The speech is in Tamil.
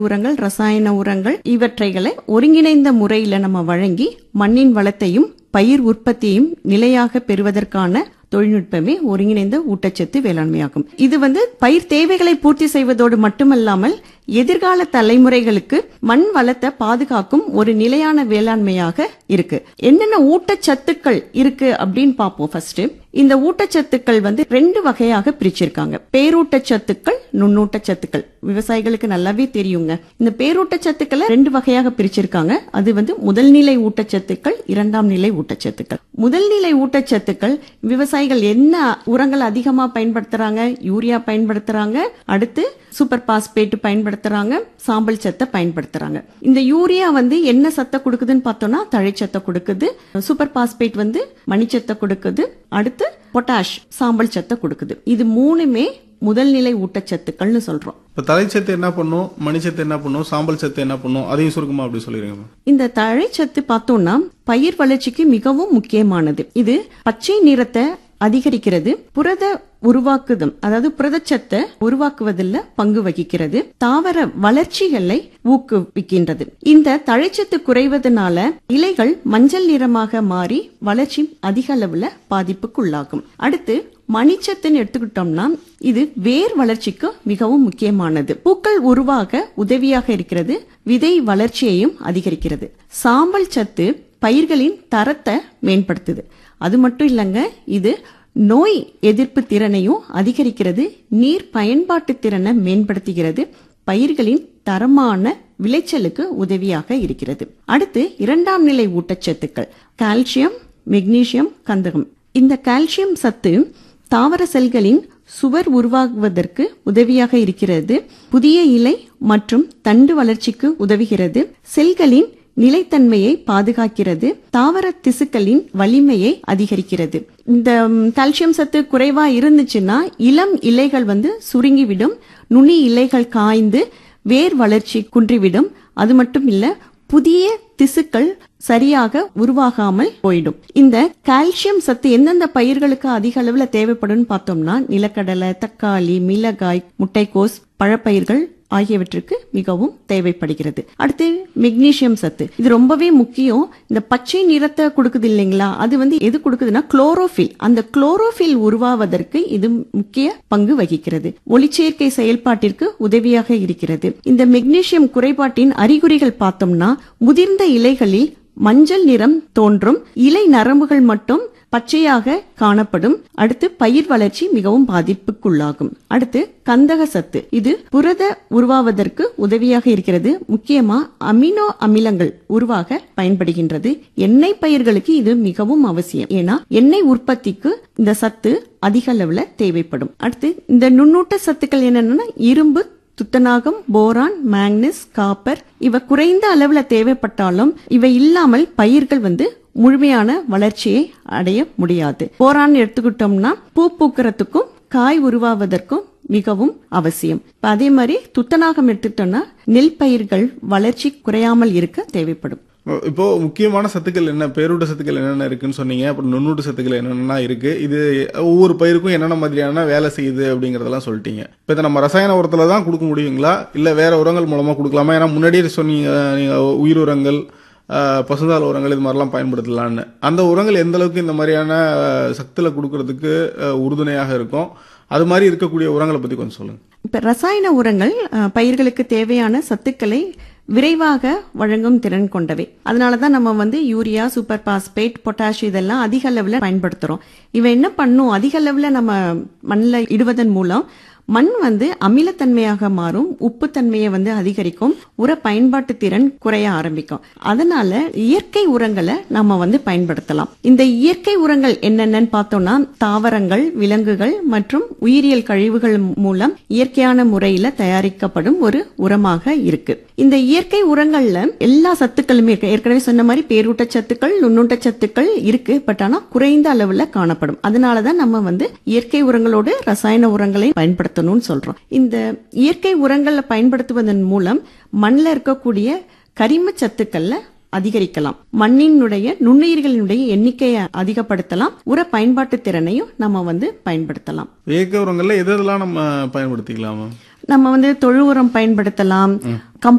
உரங்கள் ரசாயன உரங்கள் இவற்றைகளை ஒருங்கிணைந்த முறையில நம்ம வழங்கி மண்ணின் வளத்தையும் பயிர் உற்பத்தியையும் நிலையாக பெறுவதற்கான தொழில்நுட்பமே ஒருங்கிணைந்த ஊட்டச்சத்து வேளாண்மையாகும் இது வந்து பயிர் தேவைகளை பூர்த்தி செய்வதோடு மட்டுமல்லாமல் எதிர்கால தலைமுறைகளுக்கு மண் வளத்தை பாதுகாக்கும் ஒரு நிலையான வேளாண்மையாக இருக்கு என்னென்ன ஊட்டச்சத்துக்கள் இருக்கு அப்படின்னு பார்ப்போம் ஃபர்ஸ்ட் இந்த ஊட்டச்சத்துக்கள் வந்து ரெண்டு வகையாக பிரிச்சிருக்காங்க பேரூட்டச்சத்துக்கள் நுண்ணூட்டச்சத்துக்கள் விவசாயிகளுக்கு நல்லாவே தெரியுங்க இந்த பேரூட்டச்சத்துக்களை ரெண்டு வகையாக பிரிச்சிருக்காங்க அது வந்து முதல் நிலை ஊட்டச்சத்துக்கள் இரண்டாம் நிலை ஊட்டச்சத்துக்கள் முதல் நிலை ஊட்டச்சத்துக்கள் விவசாயிகள் என்ன உரங்கள் அதிகமா பயன்படுத்துறாங்க யூரியா பயன்படுத்துறாங்க அடுத்து சூப்பர் பாஸ்பேட் பயன்படுத்துறாங்க சாம்பல் சத்தை பயன்படுத்துறாங்க இந்த யூரியா வந்து என்ன சத்தை கொடுக்குதுன்னு பார்த்தோம்னா தழைச்சத்தை கொடுக்குது சூப்பர் பாஸ்பேட் வந்து மணிச்சத்தை கொடுக்குது அடுத்து பொட்டாஷ் சாம்பல் சத்தை கொடுக்குது இது மூணுமே முதல் நிலை ஊட்டச்சத்துக்கள்னு சொல்றோம் இப்ப தலைச்சத்து என்ன பண்ணும் மணிச்சத்து என்ன பண்ணும் சாம்பல் சத்து என்ன பண்ணும் அதையும் சுருக்கமா அப்படி சொல்லிருங்க இந்த தழைச்சத்து பார்த்தோம்னா பயிர் வளர்ச்சிக்கு மிகவும் முக்கியமானது இது பச்சை நிறத்தை அதிகரிக்கிறது புரத உருவாக்குதம் அதாவது புரதச்சத்தை உருவாக்குவதில் பங்கு வகிக்கிறது தாவர வளர்ச்சிகளை ஊக்குவிக்கின்றது இந்த தழைச்சத்து குறைவதனால இலைகள் மஞ்சள் நிறமாக மாறி வளர்ச்சி அதிக அளவுல பாதிப்புக்குள்ளாகும் அடுத்து மணிச்சத்துன்னு எடுத்துக்கிட்டோம்னா இது வேர் வளர்ச்சிக்கு மிகவும் முக்கியமானது பூக்கள் உருவாக உதவியாக இருக்கிறது விதை வளர்ச்சியையும் அதிகரிக்கிறது சாம்பல் சத்து பயிர்களின் தரத்தை மேம்படுத்துது அது மட்டும் இல்லைங்க இது நோய் எதிர்ப்பு திறனையும் அதிகரிக்கிறது நீர் பயன்பாட்டு திறனை மேம்படுத்துகிறது பயிர்களின் தரமான விளைச்சலுக்கு உதவியாக இருக்கிறது அடுத்து இரண்டாம் நிலை ஊட்டச்சத்துக்கள் கால்சியம் மெக்னீசியம் கந்தகம் இந்த கால்சியம் சத்து தாவர செல்களின் சுவர் உருவாகுவதற்கு உதவியாக இருக்கிறது புதிய இலை மற்றும் தண்டு வளர்ச்சிக்கு உதவுகிறது செல்களின் நிலைத்தன்மையை பாதுகாக்கிறது தாவர திசுக்களின் வலிமையை அதிகரிக்கிறது இந்த ம், கால்சியம் சத்து குறைவா இருந்துச்சுன்னா இளம் இலைகள் வந்து சுருங்கிவிடும் நுனி இலைகள் காய்ந்து வேர் வளர்ச்சி குன்றிவிடும் அது மட்டும் இல்ல புதிய திசுக்கள் சரியாக உருவாகாமல் போயிடும் இந்த கால்சியம் சத்து எந்தெந்த பயிர்களுக்கு அதிக அளவுல தேவைப்படும் பார்த்தோம்னா நிலக்கடலை தக்காளி மிளகாய் முட்டைக்கோஸ் பழப்பயிர்கள் ஆகியவற்றுக்கு மிகவும் தேவைப்படுகிறது அடுத்து மெக்னீசியம் சத்து இது ரொம்பவே முக்கியம் இந்த பச்சை நிறத்தை கொடுக்குது இல்லைங்களா அது வந்து எது கொடுக்குதுன்னா குளோரோஃபில் அந்த குளோரோஃபில் உருவாவதற்கு இது முக்கிய பங்கு வகிக்கிறது ஒளிச்சேர்க்கை செயல்பாட்டிற்கு உதவியாக இருக்கிறது இந்த மெக்னீசியம் குறைபாட்டின் அறிகுறிகள் பார்த்தோம்னா முதிர்ந்த இலைகளில் மஞ்சள் நிறம் தோன்றும் இலை நரம்புகள் மட்டும் பச்சையாக காணப்படும் அடுத்து பயிர் வளர்ச்சி மிகவும் பாதிப்புக்குள்ளாகும் அடுத்து கந்தக சத்து இது புரத உருவாவதற்கு உதவியாக இருக்கிறது முக்கியமா அமினோ அமிலங்கள் உருவாக பயன்படுகின்றது எண்ணெய் பயிர்களுக்கு இது மிகவும் அவசியம் ஏன்னா எண்ணெய் உற்பத்திக்கு இந்த சத்து அதிக அளவுல தேவைப்படும் அடுத்து இந்த நுண்ணூட்ட சத்துக்கள் என்னன்னா இரும்பு துத்தநாகம் போரான் மேக்னஸ் காப்பர் இவ குறைந்த அளவுல தேவைப்பட்டாலும் இவை இல்லாமல் பயிர்கள் வந்து முழுமையான வளர்ச்சியை அடைய முடியாது போரான் எடுத்துக்கிட்டோம்னா பூ பூக்கிறதுக்கும் காய் உருவாவதற்கும் மிகவும் அவசியம் இப்ப அதே மாதிரி துத்தநாகம் எடுத்துக்கிட்டோம்னா நெல் பயிர்கள் வளர்ச்சி குறையாமல் இருக்க தேவைப்படும் இப்போ முக்கியமான சத்துக்கள் என்ன பேரூட்ட சத்துக்கள் என்னென்ன இருக்குன்னு சொன்னீங்க அப்புறம் நுண்ணூட்ட சத்துக்கள் என்னென்ன இருக்கு இது ஒவ்வொரு பயிருக்கும் என்னென்ன மாதிரியான வேலை செய்யுது அப்படிங்கறதெல்லாம் சொல்லிட்டீங்க இப்போ இதை நம்ம ரசாயன உரத்துல தான் கொடுக்க முடியுங்களா இல்ல வேற உரங்கள் மூலமா கொடுக்கலாமா ஏன்னா முன்னாடியே சொன்னீங்க நீங்க உயிர் உரங்கள் ஆஹ், பசுந்தாள் உரங்கள் இது மாதிரிலாம் பயன்படுத்தலான்னு அந்த உரங்கள் எந்த அளவுக்கு இந்த மாதிரியான ஆஹ், சத்துல கொடுக்கறதுக்கு ஆஹ், உறுதுணையாக இருக்கும் அது மாதிரி இருக்கக்கூடிய உரங்களை பத்தி கொஞ்சம் சொல்லுங்க இப்ப ரசாயன உரங்கள் அஹ், பயிர்களுக்கு தேவையான சத்துக்களை விரைவாக வழங்கும் திறன் கொண்டவை அதனால தான் நம்ம வந்து யூரியா சூப்பர் பாஸ்பேட் பொட்டாஷ் இதெல்லாம் அதிக அளவில் பயன்படுத்துறோம் இவன் என்ன பண்ணும் அதிக அளவில் நம்ம மண்ணில் இடுவதன் மூலம் மண் வந்து அமிலத்தன்மையாக மாறும் உப்புத்தன்மையை வந்து அதிகரிக்கும் உர பயன்பாட்டு திறன் குறைய ஆரம்பிக்கும் அதனால இயற்கை உரங்களை நம்ம வந்து பயன்படுத்தலாம் இந்த இயற்கை உரங்கள் என்னென்னன்னு பார்த்தோம்னா தாவரங்கள் விலங்குகள் மற்றும் உயிரியல் கழிவுகள் மூலம் இயற்கையான முறையில தயாரிக்கப்படும் ஒரு உரமாக இருக்கு இந்த இயற்கை உரங்கள்ல எல்லா சத்துக்களுமே இருக்கு ஏற்கனவே சொன்ன மாதிரி பேரூட்ட சத்துக்கள் நுண்ணூட்ட சத்துக்கள் இருக்கு பட் ஆனா குறைந்த அளவுல காணப்படும் அதனாலதான் நம்ம வந்து இயற்கை உரங்களோடு ரசாயன உரங்களை பயன்படுத்தணும்னு சொல்றோம் இந்த இயற்கை உரங்களை பயன்படுத்துவதன் மூலம் மண்ணில் இருக்கக்கூடிய கரிம சத்துக்கள்ல அதிகரிக்கலாம் மண்ணினுடைய நுண்ணுயிர்களினுடைய எண்ணிக்கையை அதிகப்படுத்தலாம் உர பயன்பாட்டு திறனையும் நம்ம வந்து பயன்படுத்தலாம் இயற்கை உரங்கள்ல எது எதெல்லாம் நம்ம பயன்படுத்திக்கலாமா நம்ம வந்து தொழு உரம் பயன்படுத்தலாம்